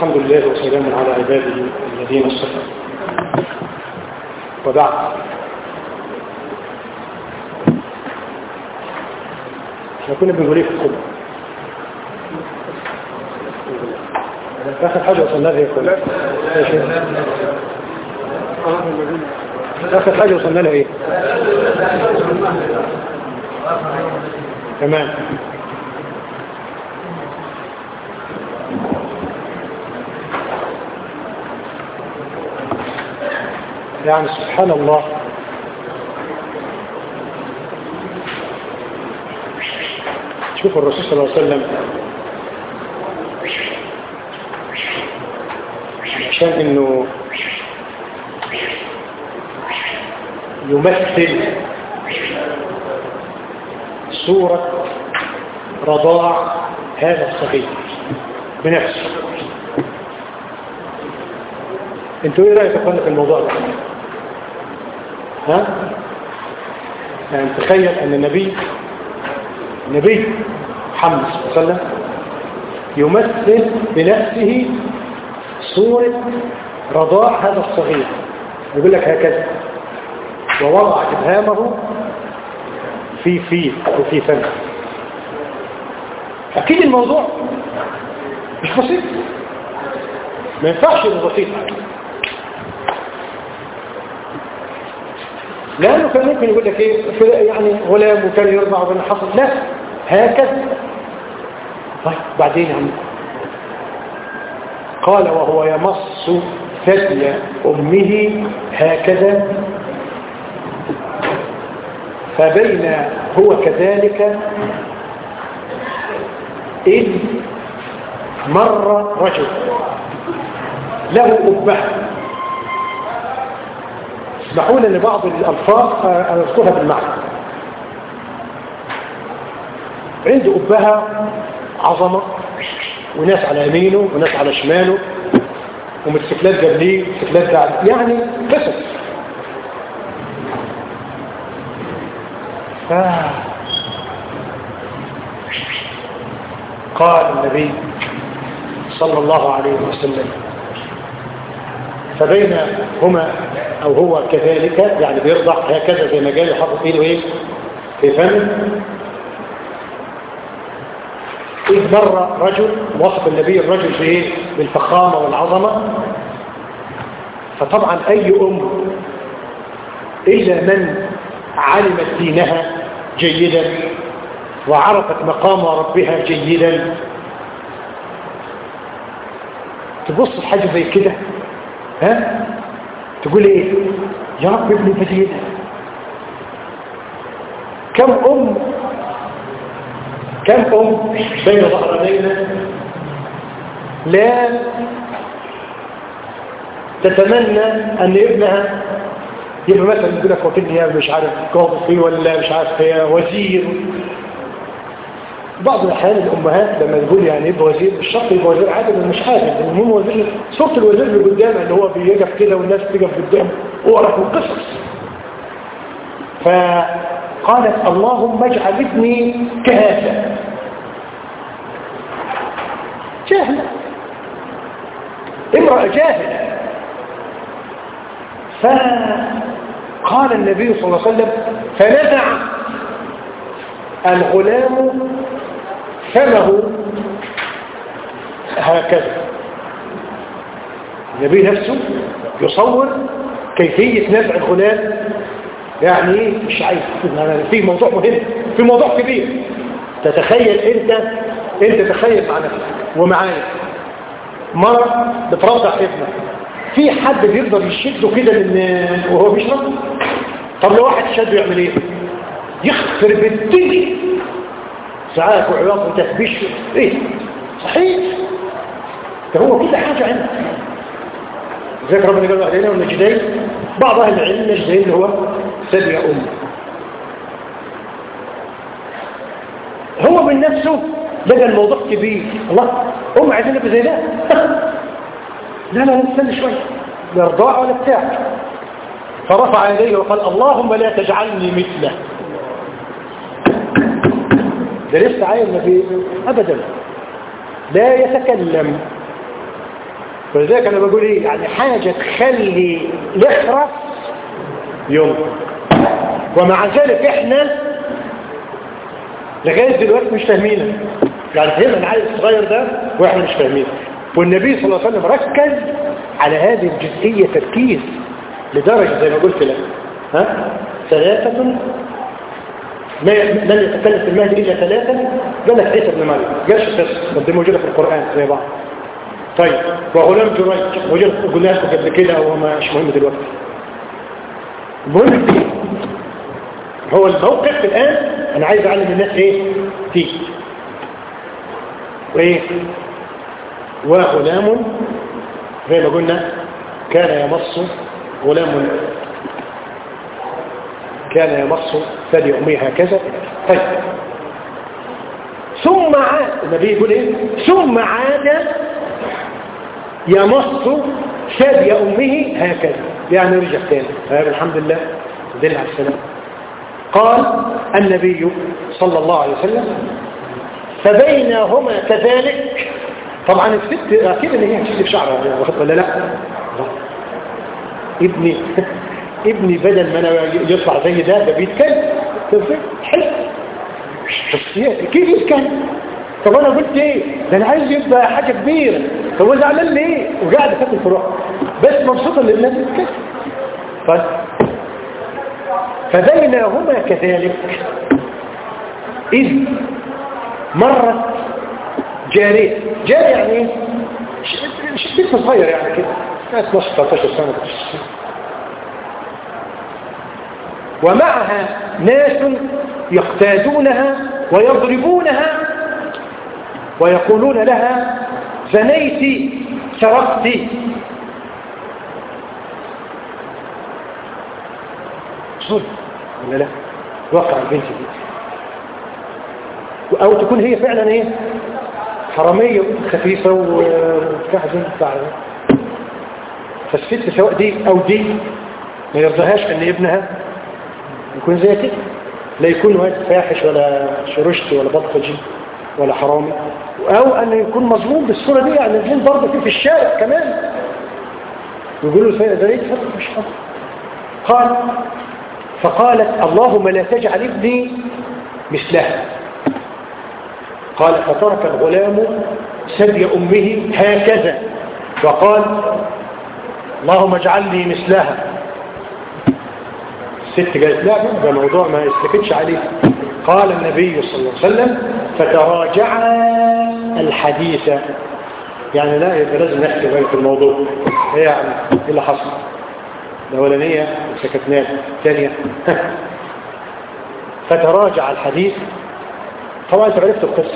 الحمد لله وسلام على عباده الذين اصطفى وبعد احنا كنا بنقول ايه في الخطبه اخر حاجه وصلنا لها ايه اخر حاجه وصلنا لها ايه تمام يعني سبحان الله شوف الرسول صلى الله عليه وسلم عشان انه يمثل صورة رضاع هذا الصغير بنفسه انتوا ايه رأيك في الموضوع ده ها يعني تخيل ان النبي نبي محمد صلى الله عليه وسلم يمثل بنفسه صورة رضاع هذا الصغير يقول لك هكذا ووضع إبهامه في فيه وفي فمه أكيد الموضوع مش بسيط ما ينفعش يبقى بسيط لأنه كان ممكن يقول لك إيه يعني غلام وكان يرضع وبين حصل لا هكذا طيب بعدين يا عم قال وهو يمص ثدي أمه هكذا فبين هو كذلك إذ مر رجل له أبه اسمحوا لي لبعض الألفاظ أذكرها بالمعنى عنده أبها عظمة وناس على يمينه وناس على شماله ومتسكلات جنبيه موتوسيكلات بعد يعني قصص آه. قال النبي صلى الله عليه وسلم فبين هما او هو كذلك يعني بيرضع هكذا زي ما قال يحط ايده ايه في فمه إذ مر رجل وصف النبي الرجل بايه بالفخامة والعظمة فطبعا أي أم إلا من علمت دينها جيدا وعرفت مقام ربها جيدا تبص حاجة زي كده ها تقول ايه يا رب ابني بدينا كم ام كم ام بين ظهرانينا لا تتمنى ان ابنها يبقى مثلا يقول لك وكني يا مش عارف قاضي ولا مش عارف وزير بعض الأحيان الأمهات لما تقول يعني يبقى وزير مش شرط يبقى وزير عادل مش حاجة المهم وزير صورة الوزير اللي قدامه اللي هو بيقف كده والناس تقف قدامه وقرف القصص فقالت اللهم اجعل ابني كهذا جاهلة امرأة جاهلة فقال النبي صلى الله عليه وسلم فنزع الغلام فمه هكذا النبي نفسه يصور كيفية نزع الغلام يعني ايه مش عايز في موضوع مهم في موضوع كبير تتخيل انت انت تخيل مع نفسك ومعايا مرة بترضع ابنك في حد بيقدر يشده كده من وهو بيشرب طب لو واحد شده يعمل ايه يخرب الدنيا ساعات وعياط وتثبيش ايه صحيح ده هو كده حاجة عندك ذلك ربنا قال علينا والنجدين بعض اهل العلم النجدين هو سبع أم هو من نفسه لقى الموضوع كبير الله أم عايزين نبقى زي ده لا لا نستنى شوية لا رضاع ولا بتاع فرفع يديه وقال اللهم لا تجعلني مثله ده لسه عايز ما في ابدا لا يتكلم ولذلك انا بقول ايه يعني حاجة تخلي الاحرف يوم ومع ذلك احنا لغاية دلوقتي مش فاهمينها يعني فهمنا العيل الصغير ده واحنا مش فاهمينه والنبي صلى الله عليه وسلم ركز على هذه الجزئية تركيز لدرجة زي ما قلت لك ها ثلاثة ما لن يتكلم في المهدي إلا ثلاثة قال لك عيسى بن مريم جاش قصة بس دي موجودة في القرآن زي بعض طيب وغلام جريج موجودة قلنا لكم قبل كده هو مش مهم دلوقتي المهم فيه هو الموقف الآن أنا عايز أعلم الناس إيه فيه وإيه وغلام زي ما قلنا كان يمص غلام كان يمص ثدي أمه هكذا طيب ثم عاد النبي يقول ايه ثم عاد يمص ثدي أمه هكذا يعني رجع تاني فهذا الحمد لله دل على السلام قال النبي صلى الله عليه وسلم فبينهما كذلك طبعا الست اكيد ان هي هتشد شعرها واخد ولا لا ابني ابني بدل ما انا يطلع زي ده ده بيتكلم حلو شخصيات كيف يتكلم طب انا قلت ايه ده انا عايز يبقى حاجه كبيره طب هو زعلان ليه وقاعد فاكر في روحه بس مبسوط ان الناس بتتكلم طيب فبينهما كذلك إذ مرت جارية جارية يعني ايه؟ بنت صغير يعني كده 12 13 سنة ومعها ناس يقتادونها ويضربونها ويقولون لها زنيت سرقت ظلم ولا لا وقع البنت دي او تكون هي فعلا ايه حرامية خفيفة وبتاع زي بتاع فالست سواء دي او دي ما يرضاهاش ان ابنها يكون زي كده لا يكون واد فاحش ولا شرشت ولا بطجي ولا حرامي او ان يكون مظلوم بالصورة دي يعني الجن ضربة فيه في الشارع كمان يقولوا سيدة ده ليه مش حاضر قال فقالت اللهم لا تجعل ابني مثلها قال فترك الغلام ثدي أمه هكذا وقال اللهم اجعلني مثلها الست قالت لا ده موضوع ما يستفدش عليه قال النبي صلى الله عليه وسلم فتراجع الحديث يعني لا يبقى لازم نحكي بقى في الموضوع ايه يعني ايه اللي حصل الأولانية سكتناها الثانية فتراجع الحديث طبعا انت عرفت القصة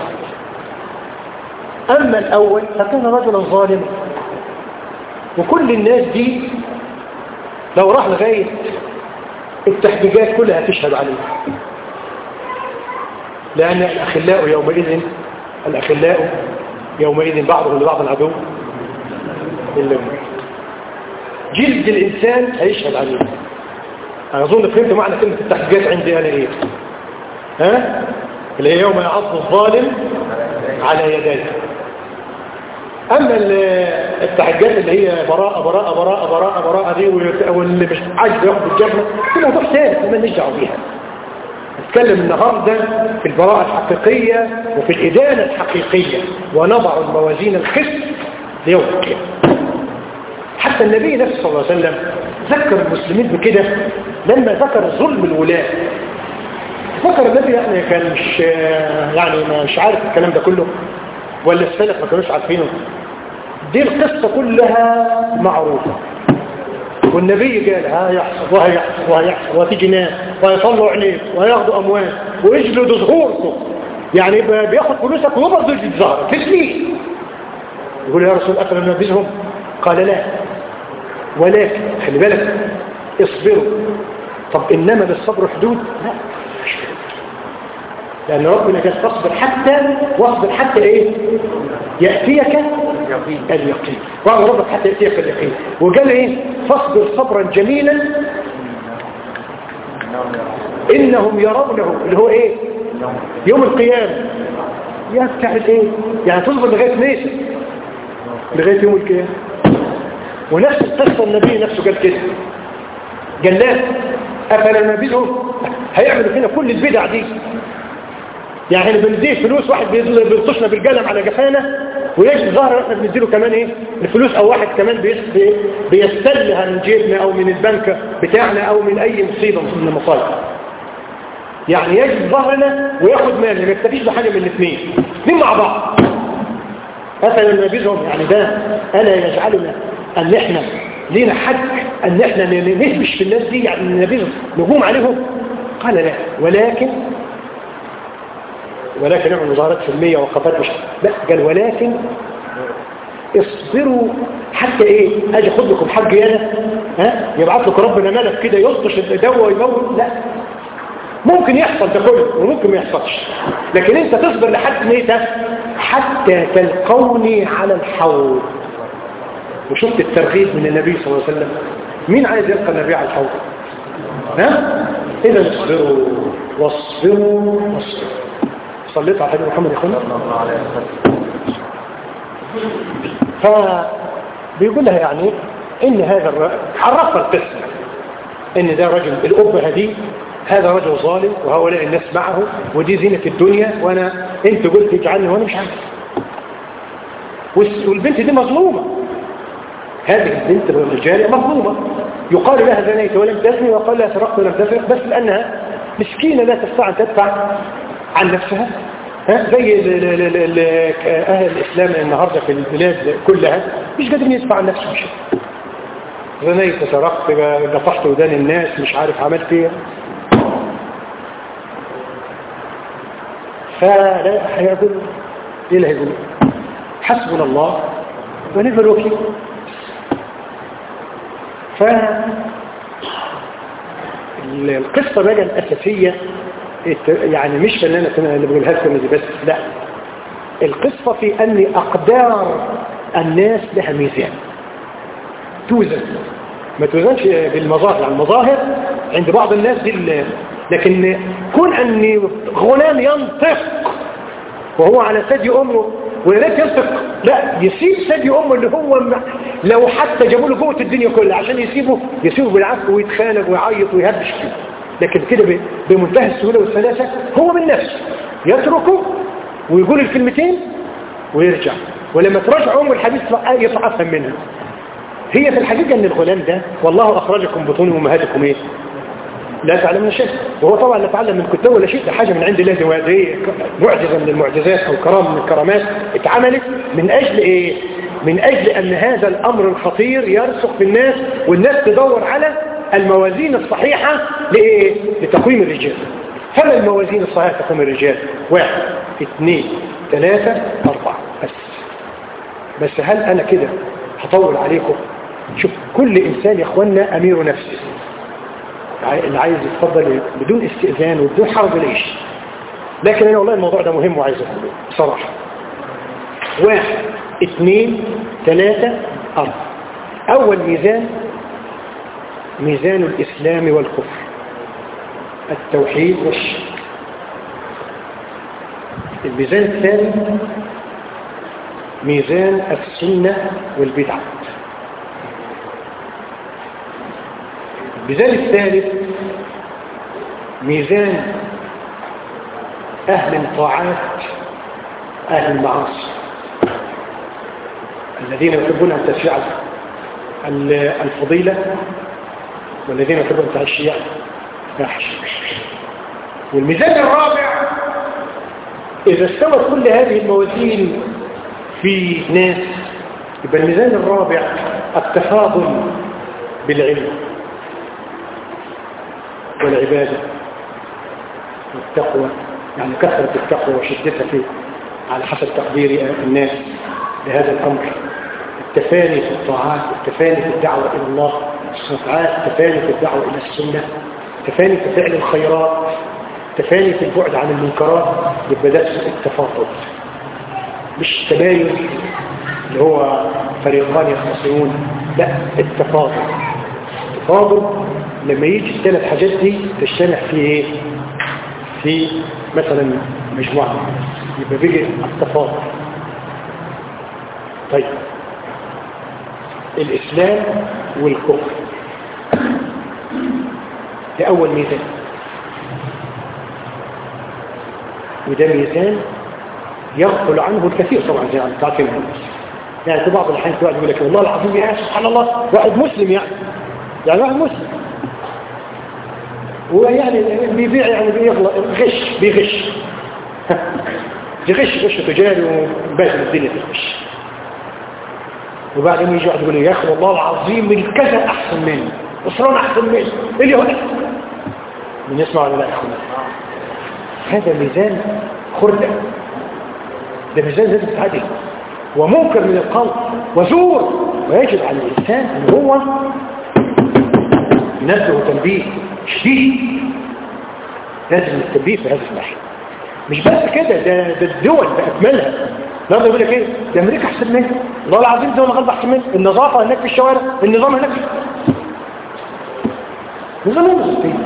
أما الأول فكان رجلا ظالما وكل الناس دي لو راح لغاية التحقيقات كلها تشهد عليه لأن الأخلاء يومئذ الأخلاء يومئذ بعضهم لبعض العدو إلا جلد الإنسان هيشهد عليه أنا أظن فهمت معنى كلمة التحقيقات عندي أنا إيه ها اللي هي يوم يعض الظالم على يديه أما التحجات اللي هي براءة براءة براءة براءة براءة دي واللي مش عاجز ياخد الجنة كلها موضوع ثالث ما نرجع بيها نتكلم النهاردة في البراءة الحقيقية وفي الإدانة الحقيقية ونضع الموازين الخص ليوم القيامة حتى النبي نفسه صلى الله عليه وسلم ذكر المسلمين بكده لما ذكر ظلم الولاة ذكر النبي يعني كان مش يعني مش عارف الكلام ده كله ولا السلف ما كانوش عارفينه دي القصة كلها معروفة والنبي قال ها يحصل وهيحصل وهيحصل وهتيجي ناس وهيصلوا عليك وهياخدوا أموال ويجلدوا ظهوركم يعني بياخد فلوسك وبرضه يجلد ظهرك تسليه يقول يا رسول أكرم ننفذهم قال لا ولكن خلي بالك اصبروا طب إنما للصبر حدود لا مش حدود لأن ربنا قال تصبر حتى واصبر حتى إيه يأتيك اليقين وقال ربك حتى يأتيك اليقين وقال إيه فاصبر صبرا جميلا إنهم يرونه اللي هو إيه يوم القيامة يا بتاع إيه يعني تصبر لغاية ميسر لغاية يوم القيامة ونفس القصة النبي نفسه قال كده قال لا أفلا نبيذهم هيعملوا فينا كل البدع دي يعني احنا بنديه فلوس واحد بيلطشنا بالقلم على جفانا ويجي ظهر احنا بنديله كمان ايه الفلوس او واحد كمان بيستلها من جيبنا او من البنك بتاعنا او من اي مصيبة من المصايب يعني يجي ظهرنا وياخد مالنا ما يكتفيش بحاجة من الاثنين اثنين مع بعض أفلا نبيذهم يعني ده ألا يجعلنا أن احنا لينا حق أن احنا نهبش في الناس دي يعني نبيذهم نقوم عليهم قال لا ولكن ولكن نعمل مظاهرات سلمية وقفات مش لا قال ولكن اصبروا حتى ايه اجي اخد لكم حق انا ها يبعث لكم ربنا ملك كده يلطش الدواء ويموت لا ممكن يحصل ده كله وممكن ما يحصلش لكن انت تصبر لحد ميتة حتى تلقوني على الحوض وشفت الترغيب من النبي صلى الله عليه وسلم مين عايز يلقى النبي على الحوض ها اذا اصبروا واصبروا واصبروا صليت على حبيب محمد يا اخوانا فبيقول لها يعني ان هذا الرجل عرفها القسم ان ده رجل الأبهة دي هذا رجل ظالم وهؤلاء الناس معه ودي زينة الدنيا وانا انت قلت اجعلني وانا مش عارف والبنت دي مظلومة هذه البنت الرجالة مظلومة يقال لها زنيت ولم تزني وقال لها سرقت ولم تسرق بس لأنها مسكينة لا تستطيع أن تدفع عن نفسها ها زي أهل الإسلام النهاردة في البلاد كلها مش قادرين يدفع عن نفسه شيء زنيت سرقت قطعت ودان الناس مش عارف عملت ايه فلا هيقول ايه اللي هيقول حسبنا الله ونعم الوكيل ف القصة بقى الأساسية يعني مش ان انا اللي بقولها لكم دي بس لا القصة في ان اقدار الناس لها ميزان توزن ما توزنش بالمظاهر يعني المظاهر عند بعض الناس دي لكن كون ان غلام ينطق وهو على ثدي امه ولا ينطق لا يسيب ثدي امه اللي هو لو حتى جابوا له قوه الدنيا كلها عشان يسيبه يسيبه بالعكس ويتخانق ويعيط ويهبش فيه لكن كده بمنتهى السهولة والسلاسة هو من نفسه يتركه ويقول الكلمتين ويرجع ولما تراجع أم الحديث يطلع أفهم منها هي في الحقيقة أن الغلام ده والله أخرجكم بطون أمهاتكم إيه لا تعلمون شيء وهو طبعا لا تعلم من كتاب ولا شيء ده حاجة من عند الله دي معجزة من المعجزات أو كرامة من الكرامات اتعملت من أجل إيه من أجل أن هذا الأمر الخطير يرسخ في الناس والناس تدور على الموازين الصحيحة لإيه؟ لتقويم الرجال فما الموازين الصحيحة لتقويم الرجال واحد اثنين ثلاثة أربعة بس بس هل أنا كده هطول عليكم شوف كل إنسان يا أخوانا أمير نفسه اللي عايز يتفضل بدون استئذان وبدون حرب ليش لكن أنا والله الموضوع ده مهم وعايز أقوله بصراحة واحد اثنين ثلاثة أربعة أول ميزان ميزان الإسلام والكفر التوحيد والشرك الميزان الثاني ميزان السنة والبدعة الميزان الثالث ميزان أهل الطاعات أهل المعاصي الذين يحبون أن تشفع الفضيلة والذين يحبون التعشيع فاحش والميزان الرابع إذا استوت كل هذه الموازين في ناس يبقى الميزان الرابع التفاضل بالعلم والعبادة والتقوى يعني كثرة التقوى وشدتها فيه على حسب تقدير الناس لهذا الأمر التفاني في الطاعات التفاني في الدعوة إلى الله سبحانه تفاني في الدعوة إلى السنة تفاني في فعل الخيرات تفاني في البعد عن المنكرات يبقى ده التفاضل مش تباين اللي هو فريقان يختصرون لا التفاضل التفاضل لما يجي الثلاث حاجات دي تجتمع في ايه في مثلا مجموعة يبقى بيجي التفاضل طيب الإسلام والكفر ده أول ميزان وده ميزان يغفل عنه الكثير طبعا زي ما تعرفين يعني في بعض الأحيان واحد يقول لك والله العظيم يا سبحان الله واحد مسلم يعني يعني واحد مسلم ويعني بيبيع يعني بيغلط غش بيغش يغش غش تجاري وباقي الدنيا تغش وبعدين يجي واحد يقول لي يا اخي والله العظيم من كذا احسن مني وصران احسن مني ايه اللي هو من يسمع ولا لا يا اخونا هذا ميزان خردة ده ميزان لازم تعدل ومنكر من القلب وزور ويجب على الإنسان أن هو ينبه تنبيه شديد لازم التنبيه في هذا الناحية مش بس كده ده, ده الدول بأكملها النهارده يقول لك ايه ده امريكا احسن منها والله العظيم دول غلب احسن منها النظافه هناك في الشوارع النظام هناك نظام المسلمين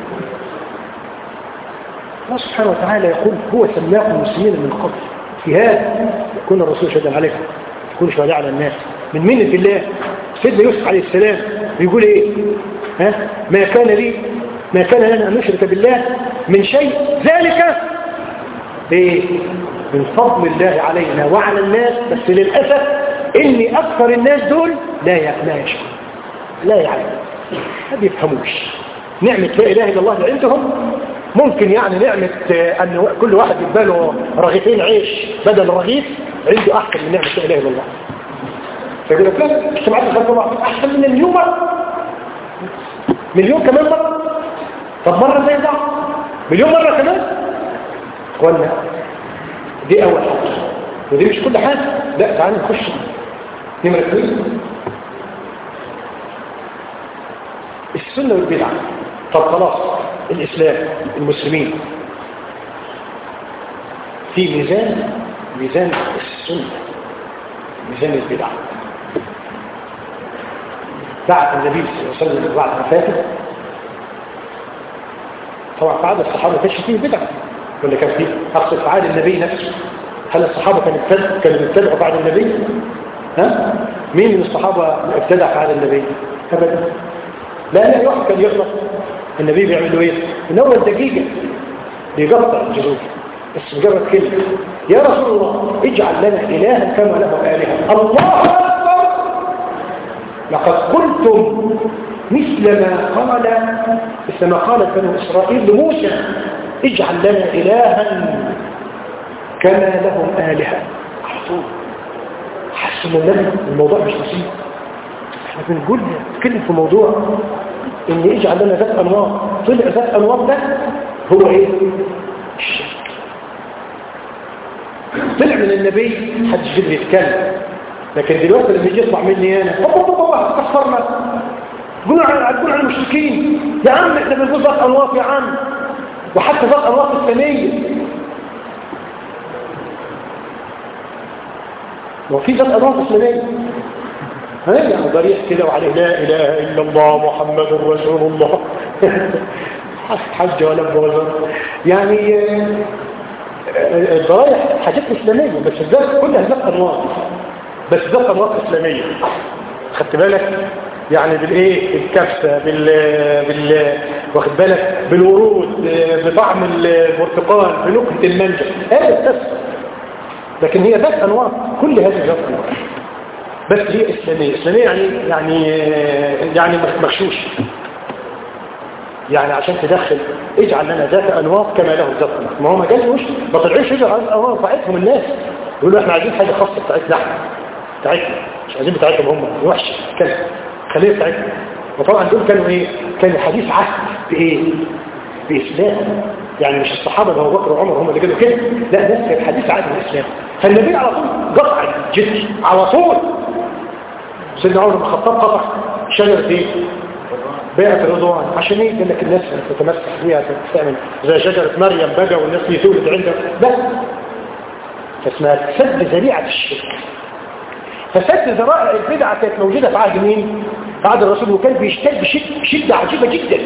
الله سبحانه وتعالى يقول هو سماكم المسلمين من قبل في هذا يكون الرسول شهدا عليكم يكون شهداء على الناس من منة الله سيدنا يوسف عليه السلام بيقول ايه ها ما كان لي ما كان لنا ان نشرك بالله من شيء ذلك ايه من فضل الله علينا وعلى الناس بس للاسف ان اكثر الناس دول لا لا يشكر لا يعلم ما بيفهموش نعمة لا اله الا الله اللي عندهم ممكن يعني نعمة ان كل واحد يباله رغيفين عيش بدل رغيف عنده احسن من نعمة لا اله الا الله فيقول لك لا اجتماعات الخلق احسن من مليون مرة مليون كمان مرة طب مرة زي بعض مليون مرة كمان ولا دي اول حاجة ودي مش كل حاجة لا تعالى نخش نمرة اثنين السنة والبدعة طب خلاص الإسلام المسلمين في ميزان ميزان السنة ميزان البدعة بعد النبي صلى الله عليه وسلم بعد وفاته طبعا بعد الصحابة كانش فيه بدعة ولا كان فيه أقصد عاد النبي نفسه هل الصحابة كانوا كانوا يبتدعوا بعد النبي؟ ها؟ مين من الصحابة ابتدع بعد النبي؟ أبدا لا لا واحد كان يغلط النبي بيعمل له ايه من اول دقيقه بيقطع الجلود بس مجرد كلمه يا رسول الله اجعل لنا الها كما له الهه الله اكبر لقد قلتم مثل ما قال مثل ما قالت بنو اسرائيل لموسى اجعل لنا الها كما لهم الهه على طول حسوا النبي الموضوع مش بسيط احنا بنقول نتكلم في موضوع ان يجعل لنا ذات انوار طلع ذات انوار ده هو ايه الشرك طلع من النبي محدش قدر يتكلم لكن دلوقتي لما يجي يطلع مني انا بابا بابا كفرنا قول على قول على المشركين يا عم احنا بنقول ذات انوار يا عم وحتى ذات انوار الثانيه وفي ذات انوار اسلاميه هنرجع ضريح كده وعليه لا إله إلا الله محمد رسول الله حج ولا بوزر يعني الضرايح حاجات إسلامية بس الزرق كلها ذات أنواع بس ذات أنواع إسلامية خدت بالك يعني بالايه الكبسة بال بال واخد بالك بالورود بطعم البرتقال بنكهة المانجا هذا بس لكن هي ذات أنواع كل هذه ذات أنواع بس هي إسلامية إسلامية يعني يعني يعني مغشوش يعني عشان تدخل اجعل لنا ذات أنواط كما له ذات أنواط ما هو ما قالوش ما طلعوش يجعل الأنواط بتاعتهم الناس يقولوا احنا عايزين حاجة خاصة بتاعتنا احنا بتاعتنا مش عايزين بتاعتهم هم وحش كلام خليه بتاعتنا وطبعا دول كانوا ايه كانوا حديث عهد بايه بإسلام يعني مش الصحابة ابو بكر وعمر هم اللي قالوا كده لا ده كان حديث عهد بالإسلام فالنبي على طول قطع الجد على طول سيدنا عمر بن الخطاب قطع شجرة ايه بيعة الرضوان عشان ايه قال لك الناس تتمسك بيها تعمل زي شجرة مريم بقى والناس يتولد عندها بس فاسمها سد ذريعة الشرك فسد ذرائع البدعة كانت موجودة في عهد مين؟ في عهد الرسول وكان بيشتد بشدة شدة عجيبة جدا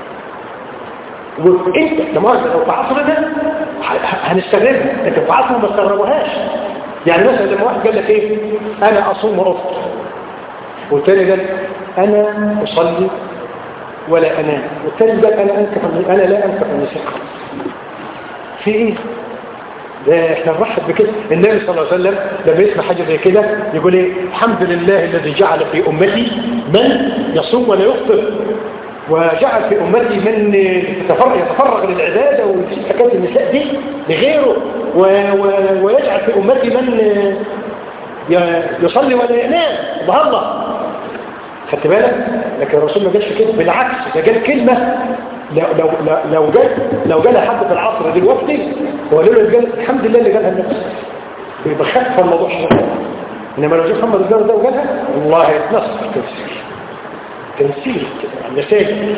وانت لما لو في عصرنا هنستغربها لكن في عصرنا ما استغربوهاش يعني مثلا لما واحد قال لك ايه انا اصوم وافطر والتاني قال انا اصلي ولا انام والتاني قال انا انكح انا لا انكح النساء في ايه ده احنا نرحب بكده النبي صلى الله عليه وسلم لما يسمع حاجه زي كده يقول ايه الحمد لله الذي جعل في امتي من يصوم ولا يفطر وجعل في امتي من يتفرغ للعباده ويسيب حكايه النساء دي لغيره و... و... ويجعل في امتي من يصلي ولا ينام سبحان الله خدت بالك لكن الرسول ما قالش كده بالعكس ده قال كلمه لو لو لو جال لو جالها حد في العصر دلوقتي هو له قال الحمد لله اللي قالها النفس يبقى خف الموضوع شويه انما لو جه محمد الجار ده وقالها والله يتنصر تمثيل تمثيل كده نساج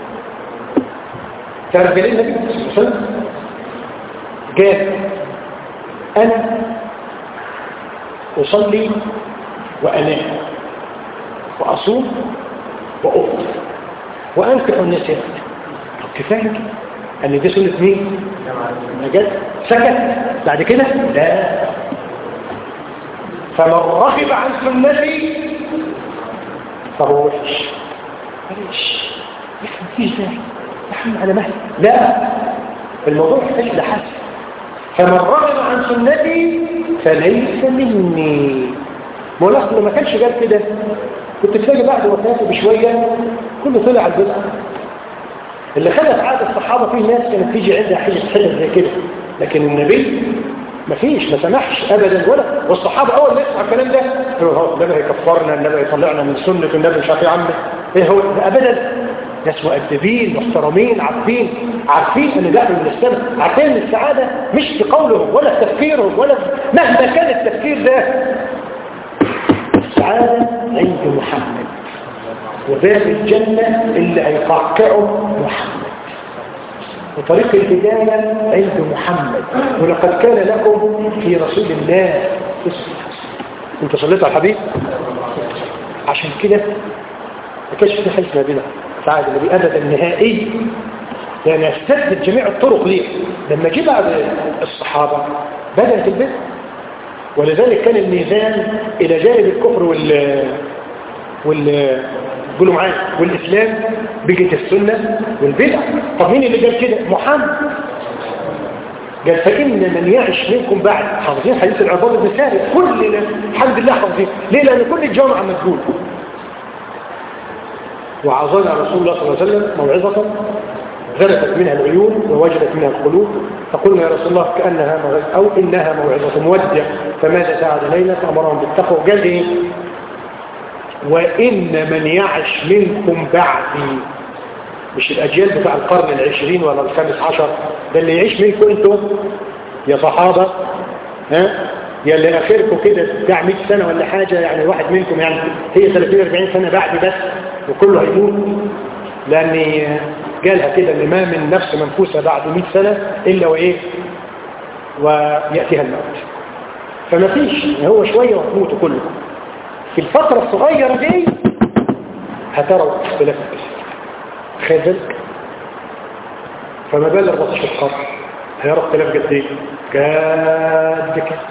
تعرف قال النبي صلى الله عليه وسلم قال انا اصلي وانام واصوم وافطر وانكح النساء كفاية ان دي سنة مين نجد سكت بعد كده لا فمن رغب عن سنتي فهو وحش معلش مفيش داعي نحن على مهل لا الموضوع يحتاج لحسن فمن رغب عن سنتي فليس مني مولانا لما كانش قال كده كنت تلاقي بعد وفاته بشويه كله طلع على البدعه اللي خلت عادة الصحابة فيه ناس كانت تيجي عندها حاجة حلة زي كده لكن النبي ما فيش ما سمحش ابدا ولا والصحابة اول ما يسمع الكلام ده هو النبي هيكفرنا النبي هيطلعنا من سنة النبي مش عارف ايه عمه ايه هو ده ابدا ناس مؤدبين محترمين عارفين عارفين ان ده من السنة عارفين ان السعادة مش في قولهم ولا في تفكيرهم ولا مهما كان التفكير ده السعادة عند محمد وباب الجنة اللي هيقعقعه محمد وطريق الهداية عند محمد ولقد كان لكم في رسول الله اسم انت صليت على الحبيب عشان كده ما كانش في حاجه اسمها بدعه سعادة النبي ابدا نهائي لان يعني استثبت جميع الطرق ليه لما جه بعد الصحابه بدات البدع ولذلك كان الميزان الى جانب الكفر وال وال قولوا معايا والإسلام بقت السنة والبدع طب مين اللي قال كده محمد قال فإن من يعش منكم بعد حافظين حديث العباد بن ثابت كلنا الحمد لله حافظين ليه لأن كل الجامعة مسجول وعظنا رسول الله صلى الله عليه وسلم موعظة غرفت منها العيون ووجدت منها القلوب فقلنا يا رسول الله كأنها موعظة أو إنها موعظة مودع فماذا ساعد ليلة فأمرهم بالتقوى قال إيه وإن من يعش منكم بعدي مش الأجيال بتاع القرن العشرين ولا الخامس عشر ده اللي يعيش منكم انتم يا صحابة ها يا اللي آخركم كده بتاع 100 سنة ولا حاجة يعني واحد منكم يعني هي 30-40 سنة بعد بس وكله هيموت لأن قالها كده ان ما من نفس منفوسة بعد 100 سنة إلا وإيه ويأتيها الموت فما فيش هو شوية وتموتوا كلكم في الفترة الصغيرة دي هتروا اختلاف تخيل ذلك فما بال 14 قرن هيرى اختلاف قد ايه قد كده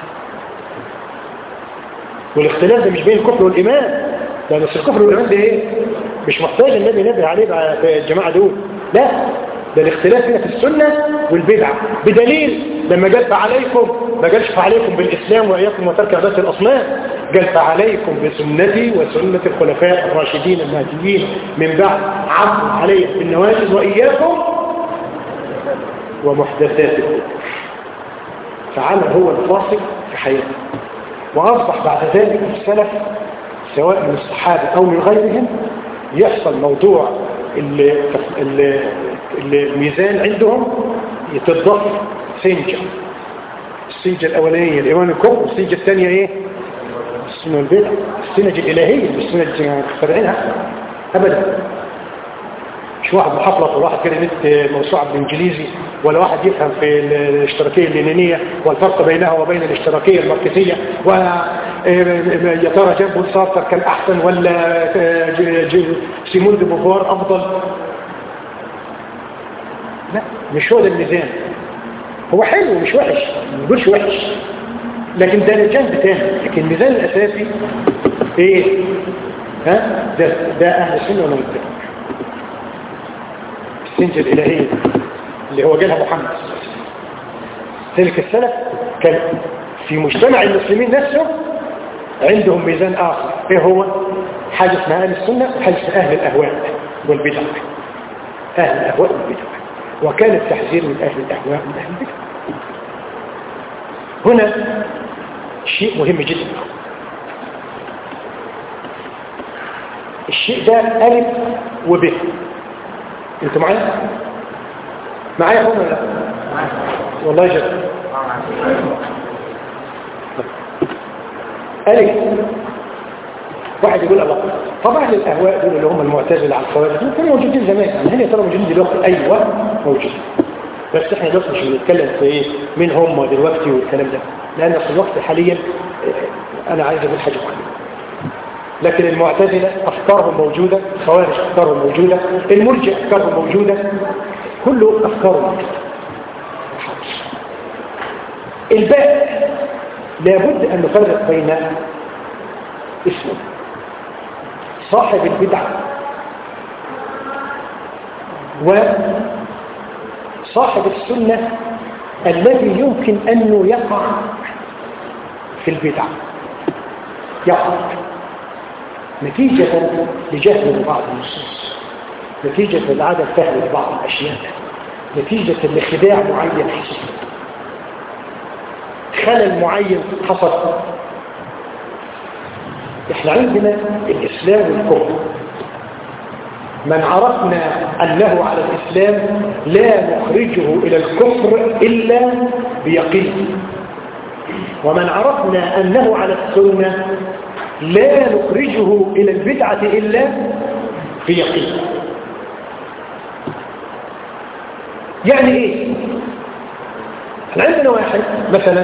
والاختلاف ده مش بين الكفر والايمان لان الكفر والايمان ده ايه مش محتاج النبي نبه عليه في الجماعه دول لا ده الاختلاف هنا في السنة والبدعة بدليل لما قال فعليكم ما قالش فعليكم بالإسلام وإياكم وترك عبادة الأصنام قال فعليكم بسنتي وسنة الخلفاء الراشدين المهديين من بعد عبد علي بالنواجذ وإياكم ومحدثات الأمور فعل هو الفاصل في حياته وأصبح بعد ذلك السلف سواء من الصحابة أو من غيرهم يحصل موضوع الميزان عندهم يتضاف سنجة السنجة الأولانية الإيمان الكفر والسنجة الثانية إيه؟ السنة البدع السنج الإلهية مش سنج مخترعينها أبدا مش واحد محفلط ولا واحد كده نت موسوعة بالإنجليزي ولا واحد يفهم في الاشتراكية اللينية والفرق بينها وبين الاشتراكية الماركسية ويا ترى جاب سارتر كان أحسن ولا سيمون دي بوفوار أفضل لا مش هو ده الميزان هو حلو مش وحش ما نقولش وحش لكن ده جنب تاني لكن الميزان الأساسي ايه ها ده, ده أهل السنة ولا متبع السنة الإلهية اللي هو جالها محمد تلك السنة كان في مجتمع المسلمين نفسه عندهم ميزان آخر ايه هو حاجة اسمها أهل السنة وحاجة اسمها أهل الأهواء والبدع أهل الأهواء والبدع وكان التحذير من أهل الأهواء من أهل البدع هنا شيء مهم جدا الشيء ده ألف وب انتوا معايا معايا هنا لا والله جد ألف واحد يقول الله طبعا الأهواء دول اللي هم المعتزله على الخوارج كانوا موجودين زمان يعني هل يا ترى موجودين دلوقتي أيوة موجودين بس احنا دلوقتي مش بنتكلم في ايه مين هم دلوقتي والكلام ده لأن في الوقت حاليا اه، أنا عايز أقول حاجة مهمة لكن المعتزلة أفكارهم موجودة الخوارج أفكارهم موجودة المرجع أفكارهم موجودة كله أفكارهم موجودة الباقي لابد أن نفرق بين اسمه صاحب البدعة وصاحب السنة الذي يمكن أنه يقع في البدعة يقع نتيجة لجهل بعض النصوص نتيجة لعدم فهم لبعض الأشياء نتيجة لخداع معين حصل خلل معين حصل احنا عندنا الإسلام والكفر من عرفنا أنه على الإسلام لا نخرجه إلى الكفر إلا بيقين ومن عرفنا أنه على السنة لا نخرجه إلى البدعة إلا بيقين يعني إيه؟ عندنا واحد مثلا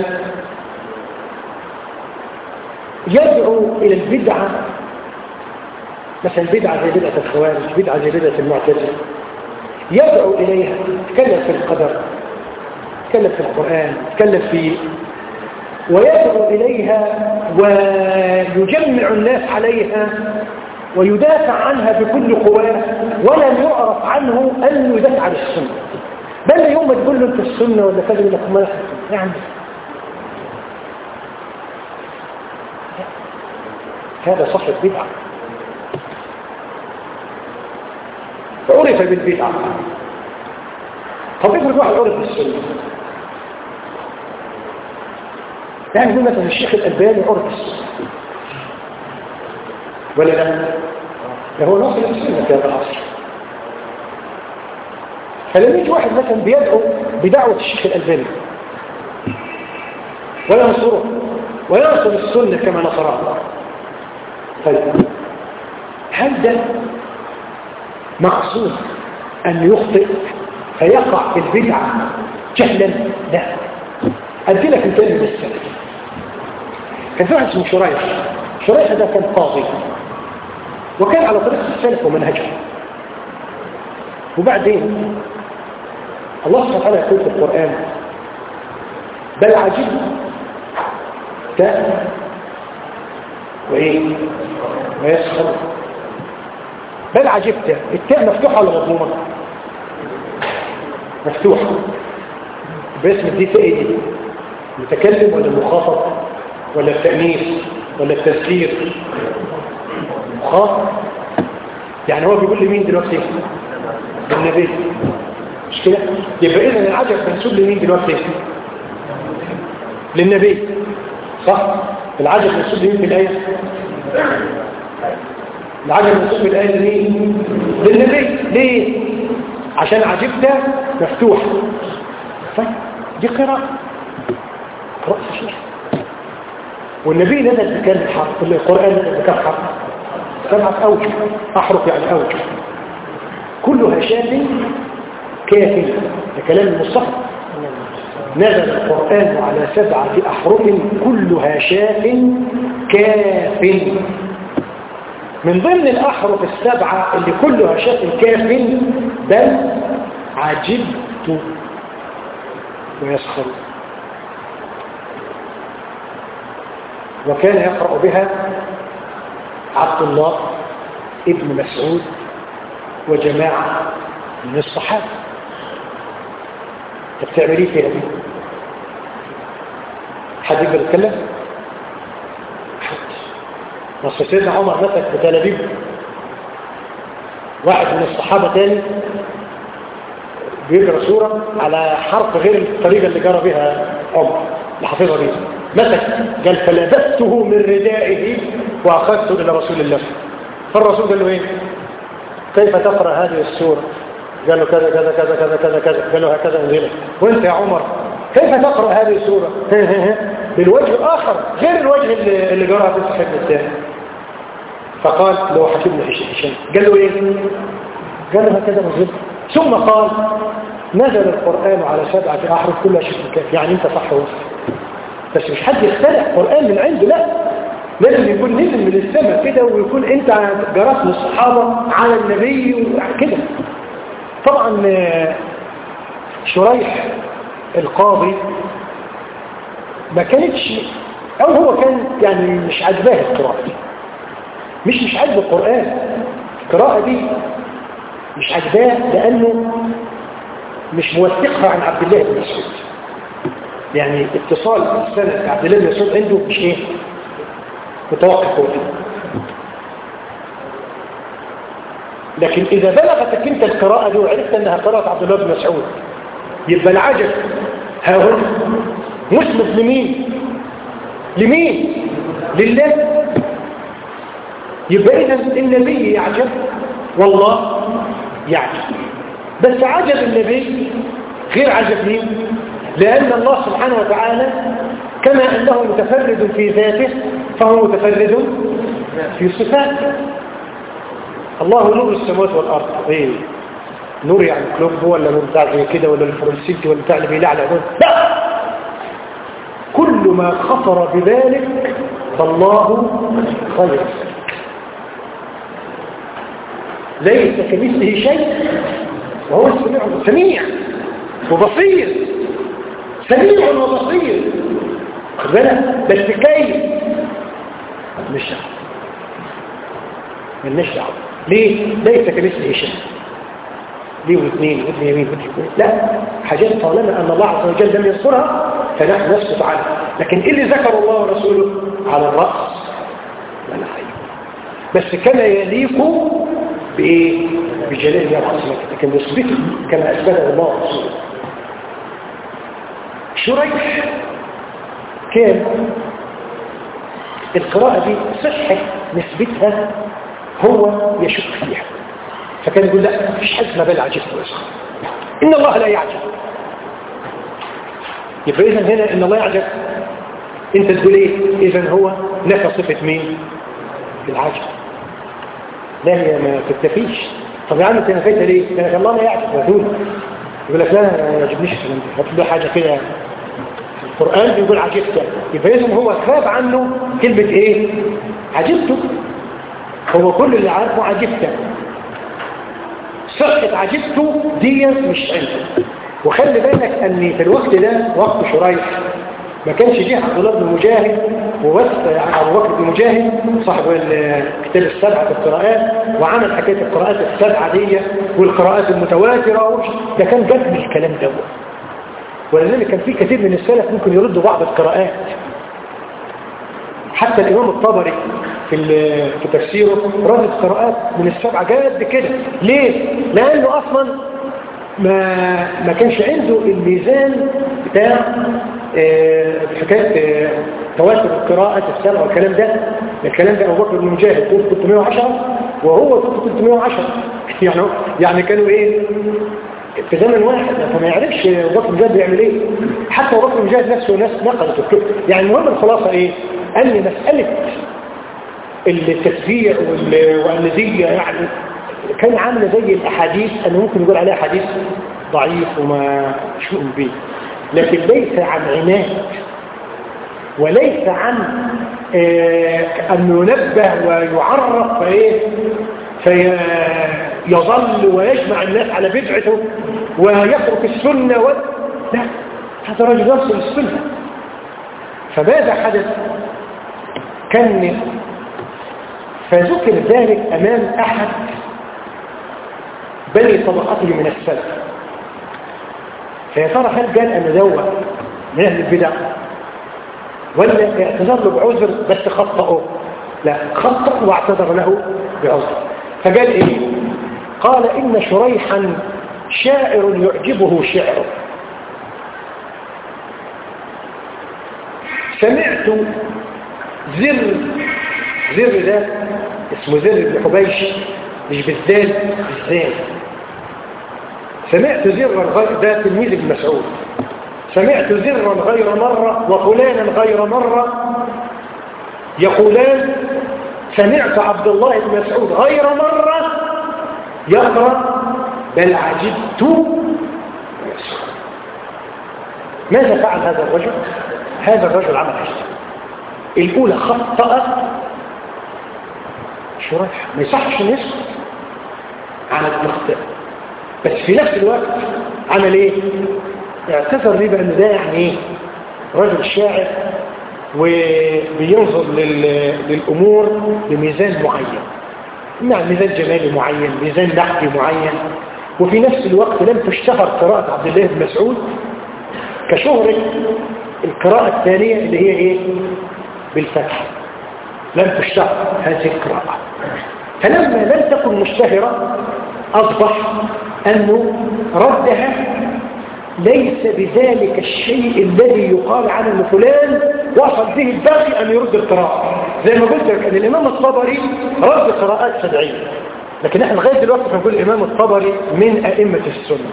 يدعو إلى البدعة مثلا بدعة زي بدعة الخوارج بدعة زي بدعة المعتزلة يدعو إليها يتكلم في القدر يتكلم في القرآن يتكلم في ويدعو إليها ويجمع الناس عليها ويدافع عنها بكل قواه ولم يعرف عنه أن يدافع عن السنة بل يوم ما تقول له انت السنة ولا كذا لك ما يعني هذا صاحب بدعة عرف بالبدعة طب افرض واحد عرف بالسنة يعني يقول مثلا الشيخ الألباني عرف ولا لا؟ ده هو ناصر السنة في هذا العصر فلما يجي واحد مثلا بيدعو بدعوة الشيخ الألباني وينصره وينصر السنة كما نصرها طيب هل ده مقصود أن يخطئ فيقع في البدعة جهلا لا أدي لك مثال من السلف كان في واحد اسمه شريح شريح ده كان قاضي وكان على طريق السلف ومنهجه وبعدين الله سبحانه وتعالى يقول في القرآن بل عجبت تاء وإيه ويسخر بل عجبت التاء مفتوحة ولا مضمومة مفتوحة باسم دي تاء ايه دي متكلم ولا المخاطب ولا التأنيث ولا التذكير مخاطب يعني هو بيقول لمين دلوقتي النبي مش كده يبقى اذا العجب منسوب لمين دلوقتي للنبي صح العجب منسوب لمين في الايه العجب منسوب في الايه لمين للنبي ليه عشان عجبت مفتوح طيب دي قراءه قراءه صحيح والنبي نزل بكام حرف القران نزل بكام حرف سبعه اوجه احرف يعني اوجه كلها شاف كافٍ ده كلام المصطفى نزل القرآن على سبعة أحرف كلها شاف كاف من ضمن الأحرف السبعة اللي كلها شاف كاف بل عجبت ويسخر وكان يقرأ بها عبد الله ابن مسعود وجماعة من الصحابة انت بتعمل ايه فيها دي حد يقدر يتكلم نص سيدنا عمر مسك بتلابيب واحد من الصحابة تاني بيقرا سورة على حرف غير الطريقة اللي جرى بها عمر اللي حافظها بيها مسك قال فلبسته من ردائه وأخذته إلى رسول الله فالرسول قال له إيه كيف تقرأ هذه السورة قال له كذا كذا كذا كذا كذا كذا قال له هكذا انزلت وانت يا عمر كيف تقرأ هذه السورة بالوجه الآخر غير الوجه اللي, اللي جرى في الصحيح الثاني فقال له حكيم هشام قال له ايه قال له هكذا نزلت ثم قال نزل القرآن على سبعة أحرف كلها شكل كاف يعني انت صح وصف بس مش حد يخترع قرآن من عنده لا لازم يكون نزل من السماء كده ويكون انت جرت للصحابة على النبي كده طبعا شريح القاضي ما كانتش او هو كان يعني مش عجباه القراءة مش مش عجب القرآن القراءة دي مش عجباه لأنه مش موثقها عن عبد الله بن مسعود يعني اتصال السنة عبد الله بن مسعود عنده مش ايه متوقف هو لكن إذا بلغتك أنت القراءة دي وعرفت أنها قراءة عبد الله بن مسعود يبقى العجب ها هو مسند لمين لمين لله يبقى إذا النبي يعجب والله يعجب بس عجب النبي غير عجب مين لأن الله سبحانه وتعالى كما أنه متفرد في ذاته فهو متفرد في صفاته الله نور السماوات والأرض ايه نور يعني كلوب ولا نور بتاع زي كده ولا الفرنسيتي ولا بتاع اللي بيلعلع دول لا كل ما خطر بذلك فالله خير ليس كمثله شيء وهو السميع سميع وبصير سميع وبصير بالك بس كيف مش دعوه مالناش دعوه ليه ليس كمثله شيء ليه واثنين واثنين يمين واثنين يمين لا حاجات طالما ان الله عز وجل لم يذكرها فنحن نسكت عنها لكن ايه اللي ذكر الله ورسوله على الراس ولا حاجه بس كما يليق بايه بجلال الله وعظمته لكن نثبته كما اثبته الله ورسوله شريح كان القراءة دي صحة نسبتها هو يشك فيها فكان يقول لا مفيش حد ما بل عجبت إن الله لا يعجب يبقى إذن هنا إن الله يعجب أنت تقول إيه إذن هو نفى صفة مين العجب لا هي ما تكتفيش طب يا عم انت نفيتها ليه لأنك الله لا يعجب وهدول يقول لك لا ما يعجبنيش الكلام ده هات له حاجة كده القرآن بيقول عجبت يبقى إذن هو خاب عنه كلمة إيه عجبته هو كل اللي عارفه عجبته صحة عجبته دي مش عنده وخلي بالك ان في الوقت ده وقت شريح ما كانش جه عبد الله بن مجاهد وبس ابو بكر بن مجاهد صاحب الكتاب السبعه في القراءات وعمل حكايه القراءات السبعه دي والقراءات المتواتره ده كان جد الكلام ده ولذلك كان في كثير من السلف ممكن يردوا بعض القراءات حتى الامام الطبري في في تفسيره رد القراءات من السبعه جد كده ليه لانه اصلا ما ما كانش عنده الميزان بتاع حكايه تواتر القراءة السبع والكلام ده الكلام ده أبو بكر بن مجاهد طول 310 وهو طول 310 يعني يعني كانوا ايه في زمن واحد فما يعرفش أبو بكر بن مجاهد بيعمل ايه حتى أبو بكر بن مجاهد نفسه ناس نقلت الكتب يعني المهم الخلاصة ايه أن مسألة التسبيع والنزية يعني كان عامله زي الأحاديث أنه ممكن يقول عليها حديث ضعيف وما شؤم به لكن ليس عن عناد وليس عن آه أن ينبه ويعرف فإيه فيظل ويجمع الناس على بدعته ويترك السنة و... لا هذا رجل يصل السنة فماذا حدث كان فذكر ذلك أمام أحد بني طبقته من السلف فيا ترى هل قال أن دوت من أهل البدع ولا اعتذر له بعذر بس خطأه لا خطأ واعتذر له بعذر فقال إيه قال إن شريحا شاعر يعجبه شعره سمعت زر زر ده اسمه زر بن حبيش مش بالذال بالذال سمعت زرا ده تلميذ ابن مسعود سمعت زرا غير مرة وفلانا غير مرة يقولان سمعت عبد الله بن مسعود غير مرة يقرأ بل عجبت ماذا فعل هذا الرجل؟ هذا الرجل عمل حسن الأولى خطأ شرح ما يصحش نسكت على المخطئ بس في نفس الوقت عمل ايه اعتذر لي بان ده يعني ايه رجل شاعر وبينظر للامور بميزان معين نعم ميزان جمالي معين ميزان نحوي معين وفي نفس الوقت لم تشتهر قراءة عبد الله بن مسعود كشهرة القراءة الثانية اللي هي ايه بالفتح لم تشتهر هذه القراءة فلما لم تكن مشتهرة أصبح أنه ردها ليس بذلك الشيء الذي يقال عنه أن فلان وصل به الباقي أن يرد القراءة زي ما قلت لك أن الإمام الطبري رد قراءات سبعين لكن احنا لغاية دلوقتي بنقول الإمام الطبري من أئمة السنة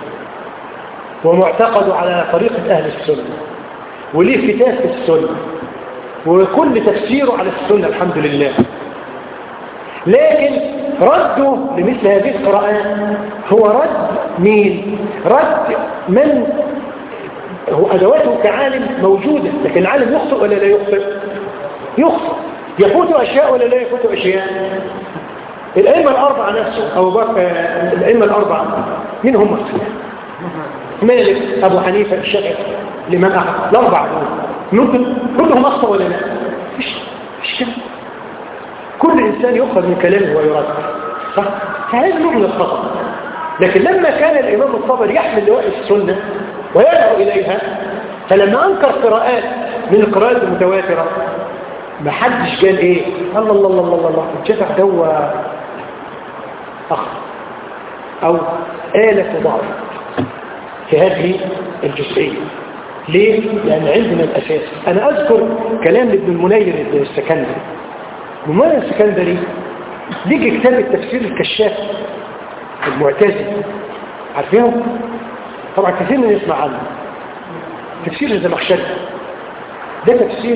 ومعتقد على طريقة أهل السنة وليه فتاة في السنة وكل تفسيره على السنة الحمد لله لكن رده لمثل هذه القراءات هو رد مين رد من هو أدواته كعالم موجودة لكن العالم يخطئ ولا لا يخطئ يخطئ يفوت أشياء ولا لا يفوت أشياء الأئمة الأربعة نفسه أو بكر الأئمة الأربعة مين هم مالك أبو حنيفة الشافعي الإمام أحمد الأربعة ممكن كلهم أخطأ ولا لا مش مش كده كل إنسان يؤخذ من كلامه ويرد صح؟ فهذا نوع من الخطأ لكن لما كان الإمام الطبري يحمل لواء السنة ويدعو إليها فلما أنكر قراءات من القراءات المتواترة ما حدش قال إيه الله الله الله الله الله الجدع دو أخ أو آلة ضعف في هذه الجزئية ليه؟ لأن عندنا الأساس أنا أذكر كلام ابن المنير السكندري المنير السكندري ليجي كتاب التفسير الكشاف المعتزل عارفينه؟ طبعا كثير من يسمع عنه تفسير الزمخشري ده تفسير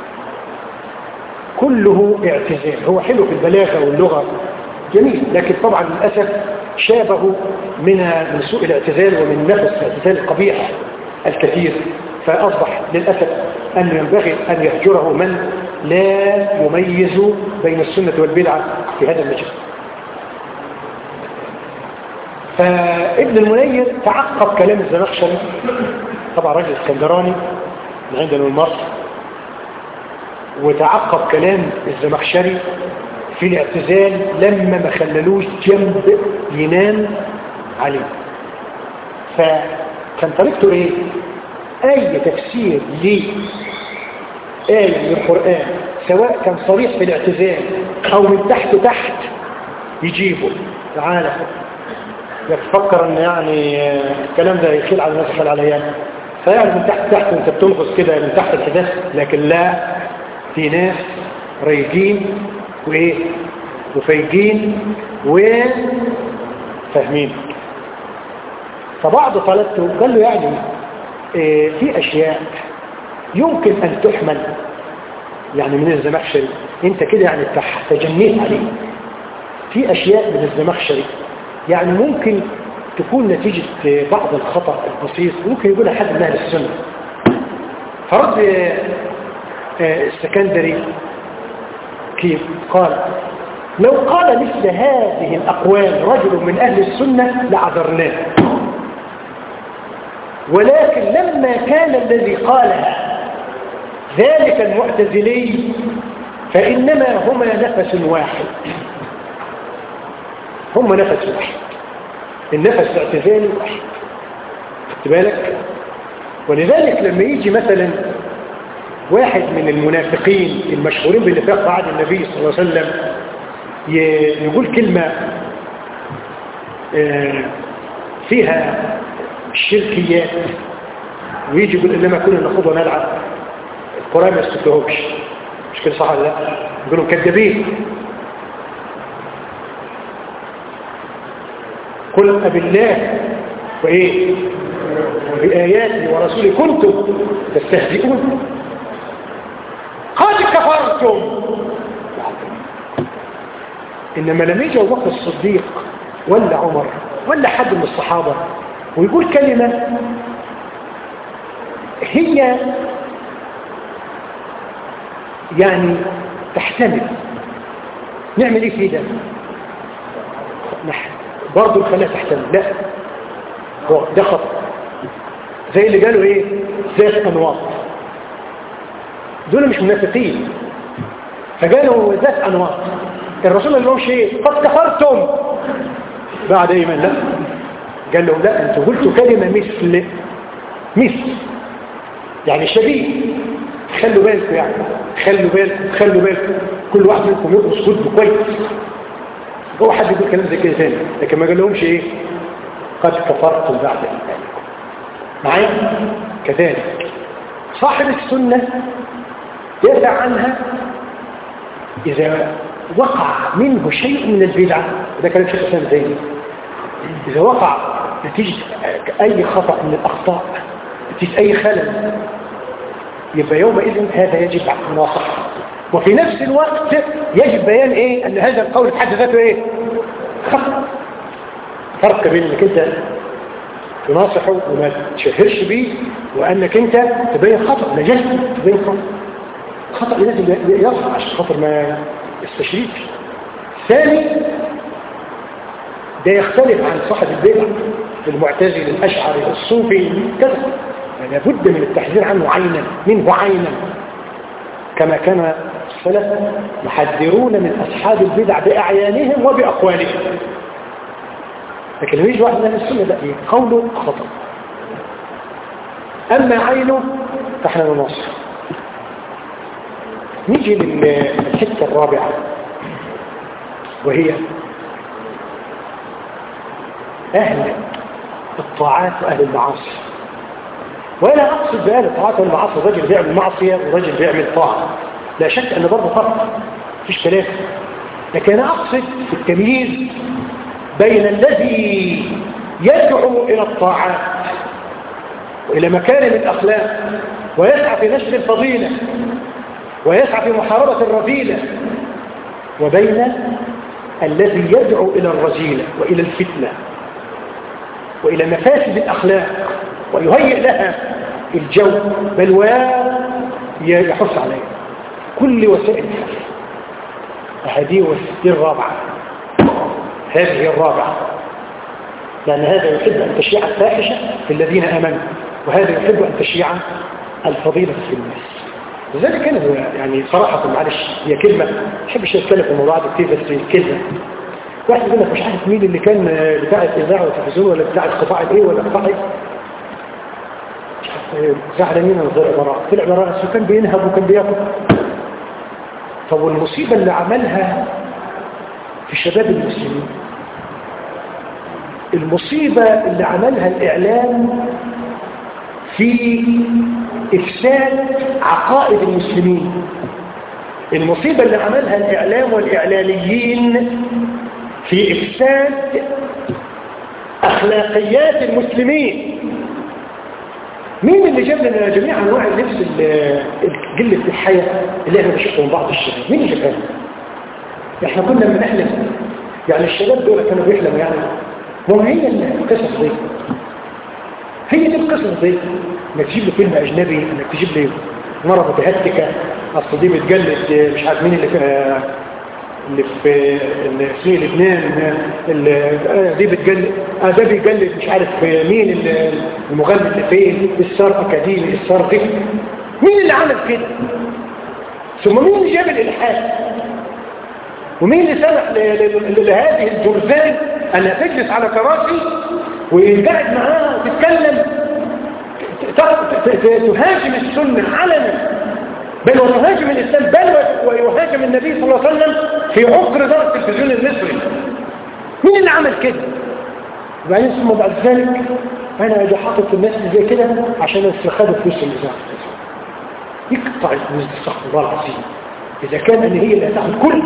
كله اعتزال هو حلو في البلاغة واللغة جميل لكن طبعا للأسف شابه من من سوء الاعتزال ومن نفس الاعتزال القبيح الكثير فأصبح للأسف أن ينبغي أن يهجره من لا يميز بين السنة والبدعة في هذا المجال فابن المنير تعقب كلام الزمخشري طبعا راجل اسكندراني من عندنا من مصر وتعقب كلام الزمخشري في الاعتزال لما ما خللوش جنب ينام عليه فكان طريقته ايه اي تفسير لآية من القرآن سواء كان صريح في الاعتزال او من تحت تحت يجيبه تعالى يتفكر ان يعني الكلام ده يخيل على الناس يخيل عليا فيعني من تحت تحت وانت بتنغص كده من تحت الحداث لكن لا في ناس رايقين وايه وفايقين وفاهمين فبعض طلبته قال له يعني إيه في اشياء يمكن ان تحمل يعني من الزمخشري انت كده يعني تجنيت عليه في اشياء من الزمخشري يعني ممكن تكون نتيجة بعض الخطأ البسيط ممكن يقولها حد من اهل السنة فرد السكندري كيف قال لو قال مثل هذه الأقوال رجل من أهل السنة لعذرناه ولكن لما كان الذي قالها ذلك المعتزلي فإنما هما نفس واحد هما نفس واحد النفس الاعتزالي واحد خدت بالك ولذلك لما يجي مثلا واحد من المنافقين المشهورين بالنفاق بعد النبي صلى الله عليه وسلم يقول كلمة آه، فيها الشركيات ويجي يقول إنما كنا نخوض ونلعب القرآن ما يستطيعوش مش كده صح ولا لا يقولوا كذابين قل أبالله وإيه وبآياته ورسوله كنتم تستهزئون قد كفرتم إنما لم يجي أبو بكر الصديق ولا عمر ولا حد من الصحابة ويقول كلمة هي يعني تحتمل نعمل ايه في ده نحن برضه نخليها تحتمل لا ده خطأ زي اللي قالوا ايه ذات انواط دول مش منافقين فقالوا ذات انواط الرسول قال لهم شيء قد كفرتم بعد ايمان لا قال لهم لا انتوا قلتوا كلمة مثل مثل يعني شبيه خلوا بالكم يعني خلوا بالكم خلوا بالكم كل واحد منكم يقص قلبه كويس هو حد يقول كلام زي كده ثاني لكن ما قال لهمش ايه قد كفرتم بعد ايمانكم معايا كذلك صاحب السنة يدع عنها إذا وقع منه شيء من البدعة ده كلام شيخ الإسلام زي إذا وقع نتيجة أي خطأ من الأخطاء نتيجة أي خلل يبقى يومئذ هذا يجب مناصحة وفي نفس الوقت يجب بيان ايه ان هذا القول في حد ذاته ايه خطأ فرق بين انك انت تناصحه وما تشهرش بيه وانك انت تبين خطأ نجست تبين خطأ خطأ لازم يصح عشان خاطر ما يستشريكش ثاني ده يختلف عن صاحب البدع المعتزل الاشعري الصوفي كذا لابد من التحذير عنه عينا منه عينا كما كان السلف يحذرون من أصحاب البدع بأعيانهم وبأقوالهم لكن لما يجي واحد من السنة ده إيه؟ قوله خطأ أما عينه فإحنا ننصر نيجي للحته الرابعة وهي أهل الطاعات وأهل المعاصي ولا أقصد بأهل الطاعات والمعاصي الرجل بيعمل معصية والرجل بيعمل طاعة لا شك أن برضه فرق مفيش كلام لكن أنا أقصد في التمييز بين الذي يدعو إلى الطاعات وإلى مكارم الأخلاق ويسعى في نشر الفضيلة ويسعى في محاربة الرذيلة وبين الذي يدعو إلى الرذيلة وإلى الفتنة وإلى مفاسد الأخلاق ويهيئ لها الجو بل ويحث عليها كل وسائل الحث وهذه وسيلة الرابعة هذه الرابعة لأن هذا يحب أن تشيع الفاحشة في الذين آمنوا وهذا يحب أن تشيع الفضيلة في الناس لذلك أنا يعني صراحة معلش هي كلمة ما بحبش أتكلم في الموضوع ده كتير بس كلمة واحد يقول لك مش عارف مين اللي كان بتاع الإذاعة والتلفزيون ولا بتاع القطاع الإيه ولا القطاع إيه زعلانين من غير براء طلع براء كان بينهب وكان بياكل طب والمصيبة اللي عملها في شباب المسلمين المصيبة اللي عملها الإعلام في إفساد عقائد المسلمين المصيبة اللي عملها الإعلام والإعلانيين في إفساد أخلاقيات المسلمين مين اللي جاب لنا جميع أنواع اللبس قلة الحياة اللي احنا بنشوفها من بعض الشباب مين اللي جابها احنا كنا بنحلم يعني الشباب دول كانوا بيحلموا يعني وما هي القصص دي هي دي القصص دي انك تجيب لي فيلم اجنبي انك تجيب لي مرة متهتكة اصل دي بتجلد مش عارف مين اللي في اللي في اللي في لبنان اللي دي بتجلد آه ده بيجلد مش عارف مين المغني اللي فين السار اكاديمي السار دي مين اللي عمل كده ثم مين اللي جاب الإلحاد ومين اللي سمح لهذه الجرذان أنها تجلس على كراسي ويقعد معاها وتتكلم تهاجم السنة علنا بل وتهاجم الإسلام بل ويهاجم النبي صلى الله عليه وسلم في عقر دار التلفزيون المصري مين اللي عمل كده وبعدين ثم بعد ذلك انا اجي حاطط الناس زي كده عشان استخدم فلوس الاذاعه يقطع الفلوس دي استغفر الله العظيم اذا كان ان هي اللي هتاخد كل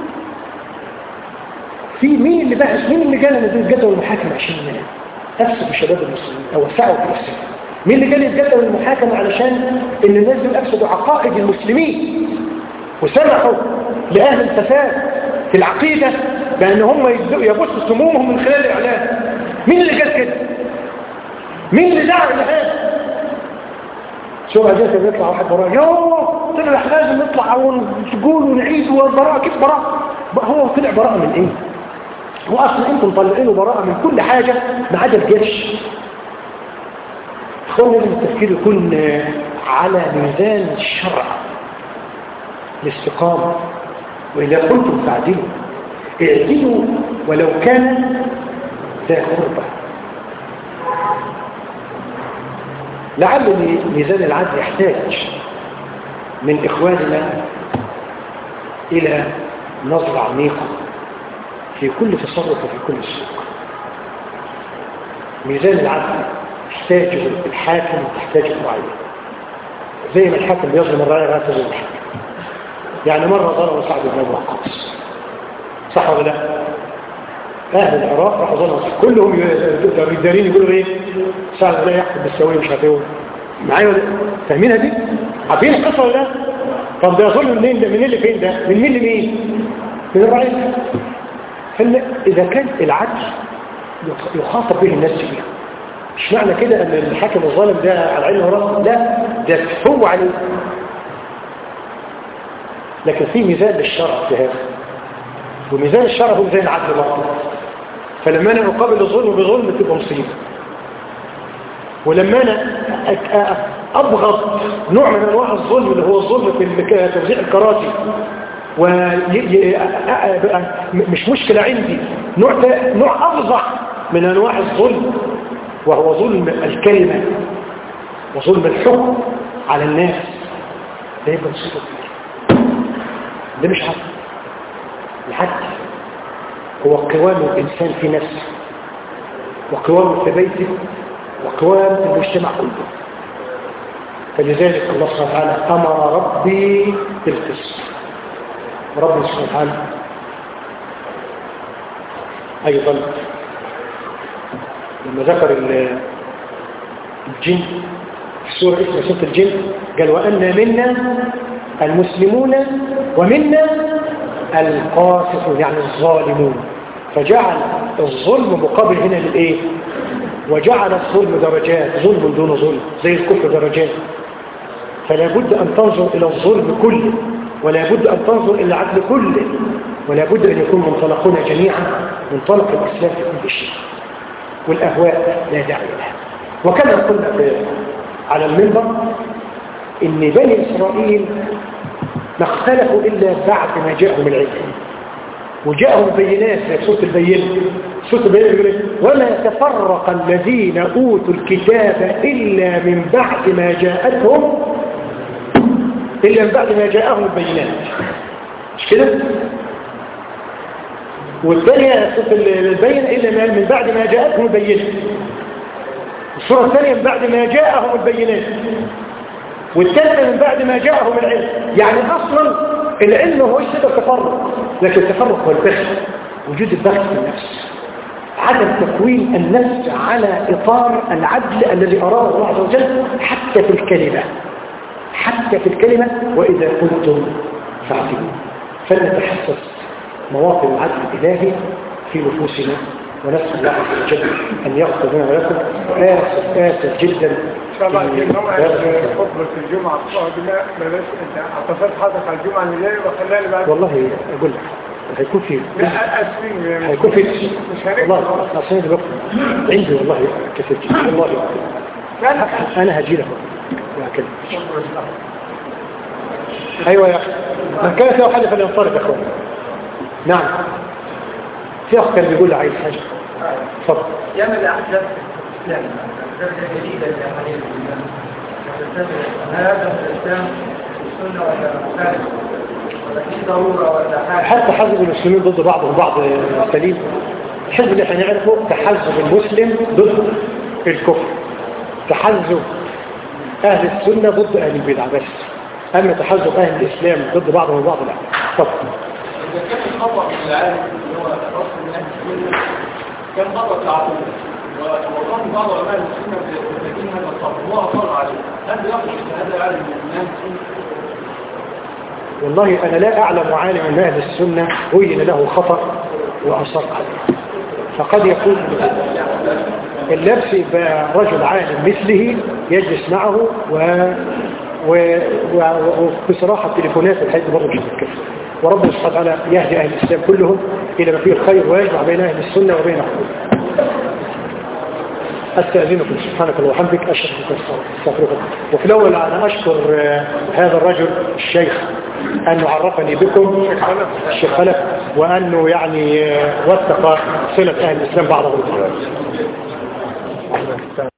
في مين اللي بحث مين اللي جانا نزيد جدول المحاكمه عشان افسد شباب المسلمين او وسعوا في الاسلام مين اللي جانا جدول المحاكمه علشان ان الناس دول افسدوا عقائد المسلمين وسمحوا لاهل الفساد في العقيده بان هم يبثوا سمومهم من خلال الاعلام مين اللي قال كده مين اللي دعا لهذا شو عجلت بيطلع واحد براء يوه طلع احنا لازم نطلع ونقول ونعيد وبراءة كيف براءة هو طلع براءة من ايه هو اصلا انتم مطلعينه براءة من كل حاجة ما عدا الجيش اخوانا لازم التفكير يكون على ميزان الشرع الاستقامة وإذا قلتم فاعدلوا اعدلوا ولو كان ذا قربة لعل ميزان العدل يحتاج من إخواننا إلى نظرة عميقة في كل تصرف وفي كل سلوك ميزان العدل يحتاجه الحاكم وتحتاجه الرعية زي ما الحاكم بيظلم الرعية لا تظلم الحاكم يعني مرة ظلم سعد بن أبو وقاص صح ولا لا؟ أهل العراق راحوا ظلموا كلهم الدارين يقولوا إيه؟ سعد لا يحكم بالسوية مش هتقول معايا ولا فاهمينها دي؟ عارفين القصة ولا لا؟ طب ده ظلم منين ده؟ من اللي فين ده؟ من مين لمين؟ من الرئيس إذا كان العدل يخاطب به الناس فيها مش معنى كده ان الحاكم الظالم ده على عينه وراسه لا ده هو عليه لكن في ميزان للشرع في هذا وميزان الشرع هو ميزان العدل برضه فلما انا اقابل الظلم بظلم تبقى مصيبه ولما انا ابغض نوع من انواع الظلم اللي هو الظلم في توزيع الكراسي و مش مشكلة عندي نوع نوع أفظع من أنواع الظلم وهو ظلم الكلمة وظلم الحكم على الناس ده يبقى مصيبة ده مش حق الحق هو قوام الإنسان في نفسه وقوام في بيته وقوام المجتمع كله فلذلك الله سبحانه وتعالى أمر ربي بالقسط رب سبحانه وتعالى أيضا لما ذكر الجن في سورة اسمها سورة الجن قال وأن منا المسلمون ومنا القاسطون يعني الظالمون فجعل الظلم مقابل هنا للإيه وجعل الظلم درجات ظلم دون ظلم زي الكفر درجات فلا بد أن تنظر إلى الظلم كله ولا بد أن تنظر إلى العدل كله ولا بد أن يكون منطلقنا جميعا منطلق الإسلام في كل شيء والأهواء لا داعي لها وكما قلنا في على المنبر إن بني إسرائيل ما اختلفوا إلا بعد ما جاءهم العلم وجاءهم بينات في سورة البينة سورة البينة يقول وما تفرق الذين أوتوا الكتاب إلا من بعد ما جاءتهم إلا من بعد ما جاءهم البينات مش كده؟ والثانية سورة البينة إلا من بعد ما جاءتهم البينة السورة الثانية من بعد ما جاءهم البينات والثالثة من بعد ما جاءهم العلم يعني أصلا العلم هو سبب التفرق لكن التفرق هو البخت وجود البخت في النفس عدم تكوين النفس على إطار العدل الذي أراه الله عز وجل حتى في الكلمة حتى في الكلمة وإذا قلتم فاعتلوا فلنتحسس مواطن العدل الإلهي في نفوسنا ونسأل الله عز وجل أن يغفر لنا ولكم وآسف آسف جدا طبعا الخطبة في الجمعة القادمة بلاش انت اعتصرت حضرتك على الجمعة اللي جاية وخليها اللي بعد والله أقول لك هيكون في لا اسفين هيكون في مش هنقدر والله أصلا دلوقتي عندي والله كثير جدا والله أنا هجي لك وهكذا ايوه يا اخي من كانت له حاجه فلينصرف يا اخوان نعم في اخ كان بيقول لي عايز حاجه اتفضل يعمل احداث الاسلام احداث جديده لحديث الاسلام هذا الاسلام السنه ولا مخالف ولا في ضروره ولا حاجه حتى حزب المسلمين ضد بعضهم بعض سليم الحزب اللي احنا نعرفه تحزب المسلم ضد الكفر تحزب اهل السنه ضد اهل البدع بس اما تحزب اهل الاسلام ضد بعضهم البعض لا اتفضل إذا كان الخطأ من العالم اللي هو رأس من أهل السنة كان خطأ تعطيل وظن بعض علماء السنة بتكين هذا الخطأ هو أصر عليه هل يخرج هذا العالم من أهل السنة؟ والله أنا لا أعلم عالم من أهل السنة بين له خطأ وأصر عليه فقد يكون اللبس يبقى رجل عالم مثله يجلس معه و و- و- وبصراحة التليفونات الحاجة برضه مش هتتكفر وربنا سبحانه وتعالى يهدي أهل الإسلام كلهم إلى ما فيه الخير ويجمع بين أهل السنة وبين حقوق أستأذنكم سبحانك اللهم وبحمدك أشهد أن لا إله إلا أنت أستغفرك وفي الأول أنا أشكر آه، هذا الرجل الشيخ أنه عرفني بكم الشيخ خلف وأنه يعني آه، وثق صلة أهل الإسلام بعضهم البعض